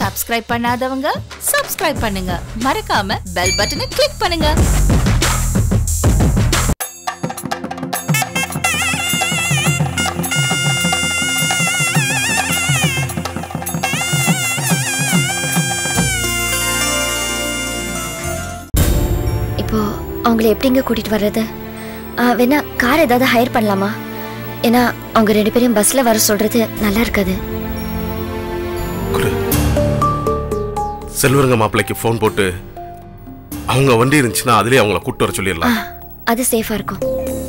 Subscribe பண்ணாதவங்க subscribe பண்ணுங்க மறக்காம பெல் பட்டனை கிளிக் பண்ணுங்க இப்போ அவங்கள எப்படிங்க கூட்டிட்டு வர்றது ஆ, வேணா கார் ஏதாவது ஹையர் பண்ணலாமா ஏன்னா அவங்க ரெண்டு பேரையும் பஸ்ல வர சொல்றது நல்லா இருக்காது குடு செல்வரங்க மாப்பிள்ளைக்கு ஃபோன் போட்டு அவங்க வண்டி இருந்துச்சுன்னா அதுலயே அவங்கள கூட்டு வர ஆ, சொல்லிடலாம் அது சேஃபா இருக்கும்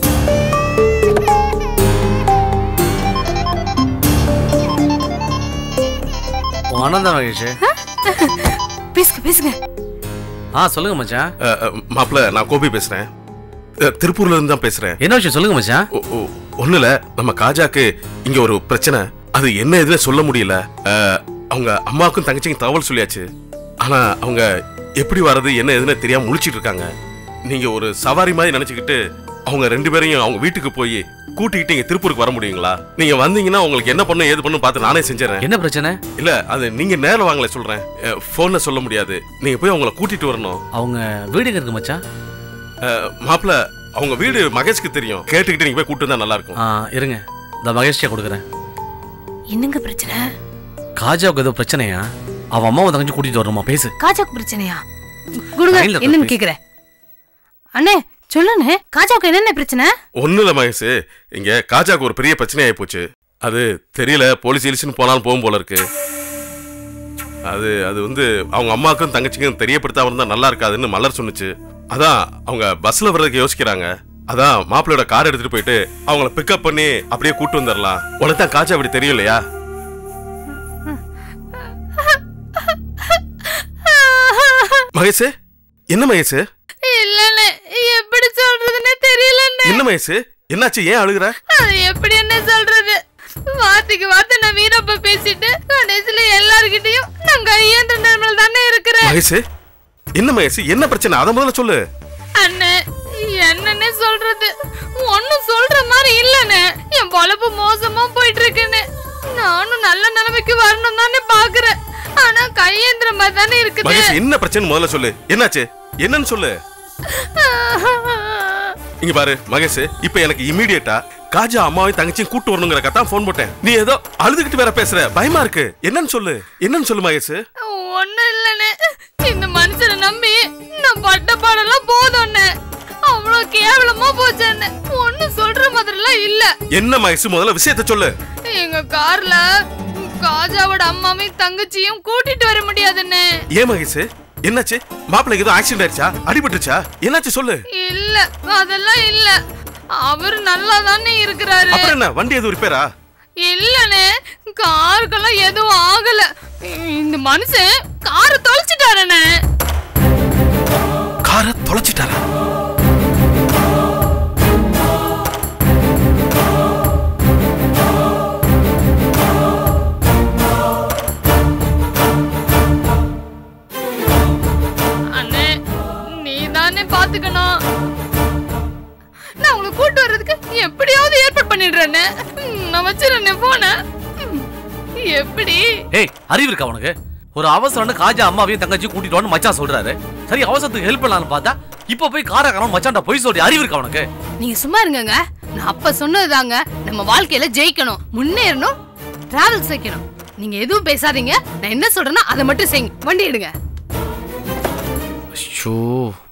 உன் அண்ணன் தான் மகேஷ் பேசுங்க பேசுங்க ஆ சொல்லுங்க மச்சான் அஹ், அஹ், மாப்பிள்ளை நான் கோபி பேசுறேன் அஹ், திருப்பூர்ல இருந்து தான் பேசுறேன் என்ன விஷயம் சொல்லுங்க மச்சான் ஒ- ஒ- ஒண்ணுல நம்ம காஜாக்கு இங்க ஒரு பிரச்சனை அது என்ன எதுன்னு சொல்ல முடியல அஹ், அவங்க அம்மாவுக்கும் தங்கச்சிக்கும் தகவல் சொல்லியாச்சு ஆனா அவங்க எப்படி வர்றது என்ன எதுன்னு தெரியாம முழிச்சிட்டு இருக்காங்க நீங்க ஒரு சவாரி மாதிரி நினைச்சுக்கிட்டு அவங்க ரெண்டு பேரையும் அவங்க வீட்டுக்கு போய் கூட்டிக்கிட்டு இங்க திருப்பூருக்கு வர முடியுங்களா நீங்க வந்தீங்கன்னா உங்களுக்கு என்ன பண்ணும் ஏது பண்ணும் பார்த்து நானே செஞ்சுறேன் என்ன பிரச்சனை இல்ல அது நீங்க நேரில் வாங்கல சொல்றேன் போன்ல சொல்ல முடியாது நீங்க போய் அவங்கள கூட்டிட்டு வரணும் அவங்க வீடு எங்க இருக்கு மச்சான் மாப்பிள்ள அவங்க வீடு மகேஷ்க்கு தெரியும் கேட்டுக்கிட்டு நீங்க போய் கூட்டு வந்தா நல்லா இருக்கும் ஆ இருங்க இந்த மகேஷ்டியா கொடுக்குறேன் என்னங்க பிரச்சனை காஜாவுக்கு ஏதோ பிரச்சனையா அவன் அம்மாவை தங்கச்சி கூட்டிட்டு வரணுமா பேசு காஜாக்கு பிரச்சனையா கொடுங்க லைன்ல தான் என்னன்னு பேசு. கேக்குறேன் அண்ணே சொல்லுண்ணே காஜாவுக்கு என்னென்ன பிரச்சனை ஒண்ணு இல்ல மகேஷ் இங்க காஜாக்கு ஒரு பெரிய பிரச்சனை ஆகி போச்சு அது தெரியல போலீஸ் இலிச்சுன்னு போனாலும் போகும் போல இருக்கு அது அது வந்து அவங்க அம்மாவுக்கும் தங்கச்சிக்கும் தெரியப்படுத்தாம இருந்தா நல்லா இருக்காதுன்னு மலர் சொன்னுச்சு அதான் அவங்க பஸ்ல வர்றதுக்கு யோசிக்கிறாங்க அதான் மாப்பிள்ளையோட கார் எடுத்துட்டு போயிட்டு அவங்கள பிக்கப் பண்ணி அப்படியே கூட்டு வந்துடலாம் உனக்கு தான் காஜா அப்படி தெரியும் இல்லையா மகேஷ் என்ன மகேஷ் இல்லண்ணே எப்படி சொல்றதுன்னு தெரியலண்ணே என்ன மகேஷ் என்னாச்சு ஏன் அழுகுற அது எப்படி என்ன சொல்றது வார்த்தைக்கு வார்த்தை நான் வீரப்ப பேசிட்டு கடைசியில எல்லார்கிட்டயும் நான் கையேந்த நிலைமையில தானே இருக்கிறேன் மகேஷ் என்ன மகேஷ் என்ன பிரச்சனை அதை முதல்ல சொல்லு அண்ணே என்னன்னே சொல்றது ஒண்ணும் சொல்ற மாதிரி இல்லண்ணே என் பொழப்பு மோசமா போயிட்டு இருக்குன்னு நானும் நல்ல நிலைமைக்கு வரணும் தானே பாக்குறேன் ஆனா கையேந்திர மாதிரி தானே இருக்குது மகேஷ் என்ன பிரச்சனை முதல்ல சொல்லு என்னாச்சு என்னன்னு சொல்லு இங்க பாரு மகேஷ் இப்ப எனக்கு இமீடியட்டா காஜா அம்மாவையும் தங்கச்சியும் கூட்டு வரணுங்கிற தான் ஃபோன் போட்டேன் நீ ஏதோ அழுதுகிட்டு வேற பேசுற பயமா இருக்கு என்னன்னு சொல்லு என்னன்னு சொல்லு மகேஷ் ஒண்ணும் இல்லண்ணே இந்த மனுஷனை நம்பி நான் பட்ட பாடெல்லாம் போதும்ண்ணே அவ்வளவு கேவலமா போச்சு அண்ணே ஒண்ணும் சொல்ற மாதிரிலாம் இல்ல என்ன மகேஷ் முதல்ல விஷயத்த சொல்லு எங்க கார்ல காஜாவோட அம்மாவையும் தங்கச்சியும் கூட்டிட்டு வர முடியாதுண்ணே ஏன் மகேஷ் என்னாச்சு மாப்பிள்ளைக்கு ஏதோ ஆக்சிடென்ட் ஆயிடுச்சா அடிபட்டுச்சா என்னாச்சு சொல்லு இல்ல அதெல்லாம் இல்ல அவர் நல்லா தானே இருக்கிறாரு அப்புறம் என்ன வண்டி எதுவும் ரிப்பேரா இல்லனே காருக்கெல்லாம் எதுவும் ஆகல இந்த மனுஷன் காரை தொலைச்சிட்டாரண்ணே காரை தொலைச்சிட்டாரா அண்ணே நீ தானே பாத்துக்கணும் நான் உங்களை கூட்டு வர்றதுக்கு எப்படியாவது ஏற்பாடு பண்ணிடுறேன்னு நான் வச்சிடறேன் போன எப்படி ஏய் அறிவு இருக்கா உனக்கு ஒரு அவசரம்னு காஜா அம்மாவையும் தங்கச்சியும் கூட்டிட்டு வான்னு மச்சான் சொல்றாரு சரி அவசரத்துக்கு ஹெல்ப் பண்ணலாம்னு பார்த்தா இப்ப போய் காரக்காரன் மச்சான்டா போய் சொல்லி அறிவு இருக்கா உனக்கு நீங்க சும்மா இருங்கங்க நான் அப்ப சொன்னதுதாங்க நம்ம வாழ்க்கையில ஜெயிக்கணும் முன்னேறணும் டிராவல்ஸ் வைக்கணும் நீங்க எதுவும் பேசாதீங்க நான் என்ன சொல்றேனோ அதை மட்டும் செய்யுங்க வண்டி எடுங்க ஐயோ